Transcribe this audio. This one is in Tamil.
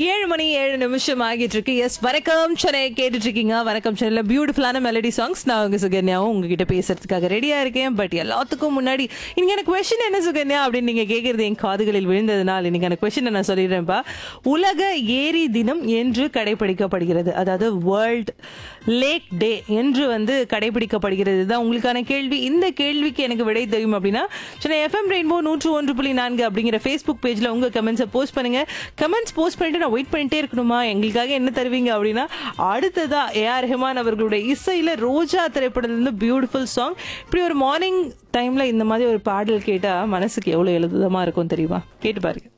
ஏழு மணி ஏழு நிமிஷம் ஆகிட்டு இருக்கு எஸ் வணக்கம் சென்னை கேட்டுட்டு இருக்கீங்க வணக்கம் சென்னையில் பியூட்டிஃபுல்லான மெலடி சாங்ஸ் நான் உங்க சுகன்யாவும் உங்ககிட்ட பேசுறதுக்காக ரெடியா இருக்கேன் பட் எல்லாத்துக்கும் முன்னாடி இன்னைக்கு எனக்கு கொஸ்டின் என்ன சுகன்யா அப்படின்னு நீங்க கேட்கறது என் காதுகளில் விழுந்ததுனால் இன்னைக்கு எனக்கு கொஸ்டின் நான் சொல்லிடுறேன்ப்பா உலக ஏரி தினம் என்று கடைபிடிக்கப்படுகிறது அதாவது வேர்ல்ட் லேக் டே என்று வந்து கடைபிடிக்கப்படுகிறது தான் உங்களுக்கான கேள்வி இந்த கேள்விக்கு எனக்கு விடை தெரியும் அப்படின்னா சென்னை எஃப்எம் ரெயின்போ நூற்று ஒன்று புள்ளி நான்கு அப்படிங்கிற ஃபேஸ்புக் பேஜ்ல உங்க கமெண்ட்ஸை போஸ்ட் பண்ணுங்க கமெண்ட்ஸ் போஸ்ட் பண்ணிட்டு நான் வெயிட் பண்ணிட்டே இருக்கணுமா எங்களுக்காக என்ன தருவீங்க அப்படின்னா அடுத்ததா ஏஆர் ரெஹமான் அவர்களுடைய இசையில ரோஜா திரைப்படத்துல இருந்து பியூட்டிஃபுல் சாங் இப்படி ஒரு மார்னிங் டைம்ல இந்த மாதிரி ஒரு பாடல் கேட்டா மனசுக்கு எவ்வளவு எழுதுதமா இருக்கும் தெரியுமா கேட்டு பாருங்க